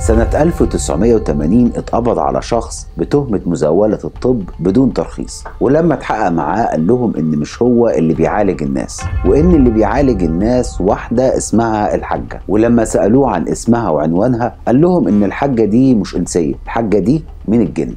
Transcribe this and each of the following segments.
سنة 1980 اتقبض على شخص بتهمة مزاولة الطب بدون ترخيص ولما اتحقق معاه قال لهم ان مش هو اللي بيعالج الناس وان اللي بيعالج الناس واحدة اسمها الحاجة ولما سألوه عن اسمها وعنوانها قال لهم ان الحاجة دي مش انسية الحاجة دي من الجن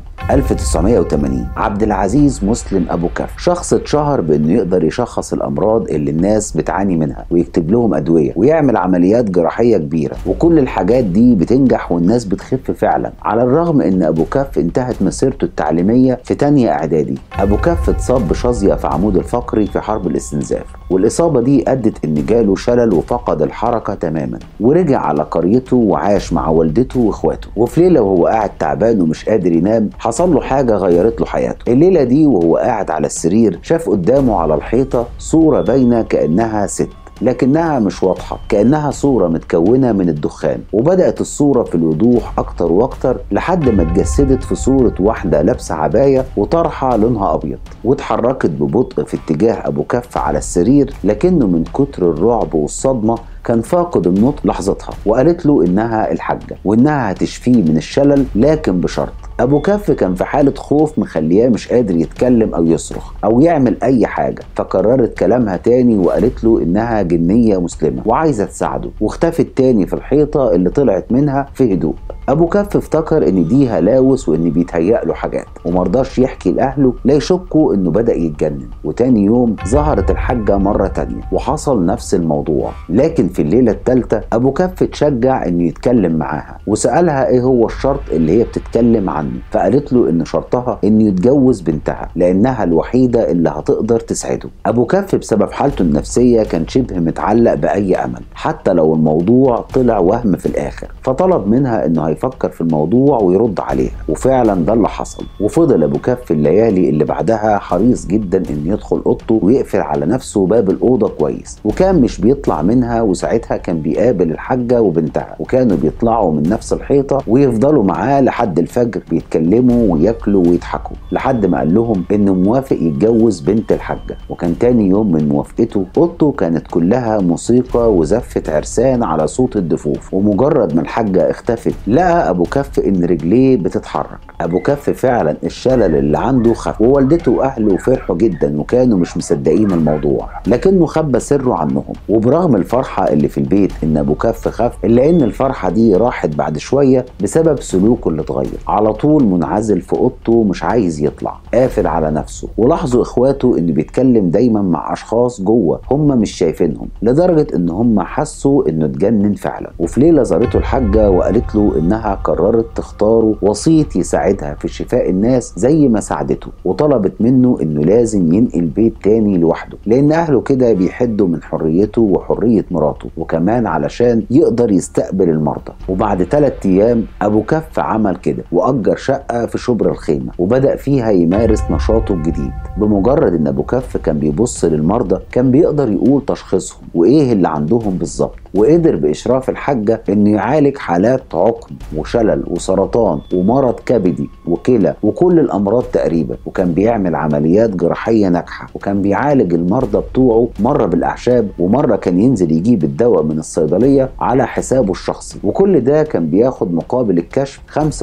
1980 عبد العزيز مسلم ابو كف شخص اتشهر بانه يقدر يشخص الامراض اللي الناس بتعاني منها ويكتب لهم ادويه ويعمل عمليات جراحيه كبيره وكل الحاجات دي بتنجح والناس بتخف فعلا على الرغم ان ابو كف انتهت مسيرته التعليميه في تانية اعدادي ابو كف اتصاب بشظيه في عمود الفقري في حرب الاستنزاف والاصابه دي ادت ان جاله شلل وفقد الحركه تماما ورجع على قريته وعاش مع والدته واخواته وفي ليله وهو قاعد تعبان ومش قادر ينام حصل له حاجة غيرت له حياته الليلة دي وهو قاعد على السرير شاف قدامه على الحيطة صورة باينة كأنها ست لكنها مش واضحة كأنها صورة متكونة من الدخان وبدأت الصورة في الوضوح أكتر وأكتر لحد ما اتجسدت في صورة واحدة لابسة عباية وطرحة لونها أبيض واتحركت ببطء في اتجاه أبو كف على السرير لكنه من كتر الرعب والصدمة كان فاقد النطق لحظتها وقالت له انها الحاجه وانها هتشفيه من الشلل لكن بشرط ابو كف كان في حاله خوف مخلياه مش قادر يتكلم او يصرخ او يعمل اي حاجه فكررت كلامها تاني وقالت له انها جنيه مسلمه وعايزه تساعده واختفت تاني في الحيطه اللي طلعت منها في هدوء ابو كف افتكر ان دي هلاوس وان بيتهيأ له حاجات ومرضاش يحكي لاهله لا يشكوا انه بدا يتجنن وتاني يوم ظهرت الحاجه مره تانية وحصل نفس الموضوع لكن في الليله الثالثه ابو كف اتشجع انه يتكلم معاها وسالها ايه هو الشرط اللي هي بتتكلم عنه فقالت له ان شرطها انه يتجوز بنتها لانها الوحيده اللي هتقدر تسعده ابو كف بسبب حالته النفسيه كان شبه متعلق باي امل حتى لو الموضوع طلع وهم في الاخر فطلب منها انه هيفكر في الموضوع ويرد عليها وفعلا ده اللي حصل وفضل ابو كف الليالي اللي بعدها حريص جدا انه يدخل اوضته ويقفل على نفسه باب الاوضه كويس وكان مش بيطلع منها وساعتها كان بيقابل الحاجه وبنتها وكانوا بيطلعوا من نفس الحيطه ويفضلوا معاه لحد الفجر بيتكلموا وياكلوا ويضحكوا لحد ما قال لهم انه موافق يتجوز بنت الحاجه وكان تاني يوم من موافقته اوضته كانت كلها موسيقى وزفه عرسان على صوت الدفوف ومجرد ما الحاجه اختفت لقى ابو كف ان رجليه بتتحرك ابو كف فعلا الشلل اللي عنده خف ووالدته واهله فرحوا جدا وكانوا مش مصدقين الموضوع لكنه خبى سره عنهم وبرغم الفرحه اللي في البيت ان ابو كف خف الا ان الفرحه دي راحت بعد شويه بسبب سلوكه اللي اتغير على طول منعزل في اوضته مش عايز يطلع قافل على نفسه ولاحظوا اخواته انه بيتكلم دايما مع اشخاص جوه هم مش شايفينهم لدرجه ان هم حسوا انه اتجنن فعلا وفي ليله زارته الحاجه وقالت له انها قررت تختاره وسيط يساعدها في شفاء الناس زي ما ساعدته وطلبت منه انه لازم ينقل بيت تاني لوحده لان اهله كده بيحدوا من حريته وحريه مراته وكمان علشان يقدر يستقبل المرضى وبعد ثلاث ايام ابو كف عمل كده واجر شقه في شبر الخيمه وبدا فيها يمارس نشاطه الجديد بمجرد ان ابو كف كان بيبص للمرضى كان بيقدر يقول تشخيصهم وايه اللي عندهم بالظبط وقدر باشراف الحاجه انه يعالج حالات عقم وشلل وسرطان ومرض كبدي وكلى وكل الامراض تقريبا وكان بيعمل عمليات جراحيه ناجحه وكان بيعالج المرضى بتوعه مره بالاعشاب ومره كان ينزل يجيب الدواء من الصيدليه على حسابه الشخصي وكل ده كان بياخد مقابل الكشف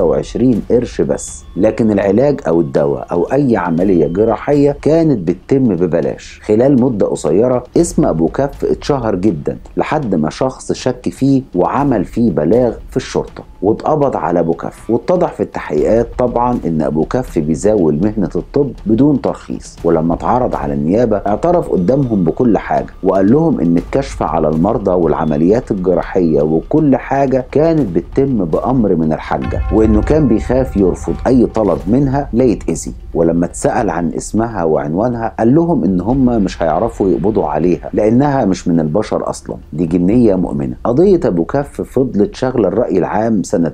25 قرش بس لكن العلاج او الدواء او اي عمليه جراحيه كانت بتتم ببلاش خلال مده قصيره اسم ابو كف اتشهر جدا لحد ما شخص شك فيه وعمل فيه بلاغ في الشرطه واتقبض على ابو كف واتضح في التحقيقات طبعا ان ابو كف بيزاول مهنه الطب بدون ترخيص ولما اتعرض على النيابه اعترف قدامهم بكل حاجه وقال لهم ان الكشف على المرضى والعمليات الجراحيه وكل حاجه كانت بتتم بامر من الحاجه وانه كان بيخاف يرفض اي طلب منها لا يتاذي ولما اتسال عن اسمها وعنوانها قال لهم ان هم مش هيعرفوا يقبضوا عليها لانها مش من البشر اصلا دي جنيه مؤمنه قضيه ابو كف فضلت شغله الراي العام سنة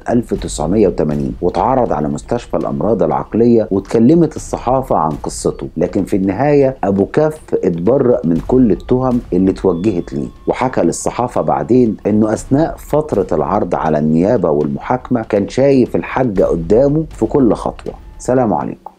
1980 واتعرض على مستشفى الأمراض العقلية واتكلمت الصحافة عن قصته لكن في النهاية أبو كف اتبرأ من كل التهم اللي اتوجهت ليه وحكى للصحافة بعدين أنه أثناء فترة العرض على النيابة والمحاكمة كان شايف الحاجة قدامه في كل خطوة سلام عليكم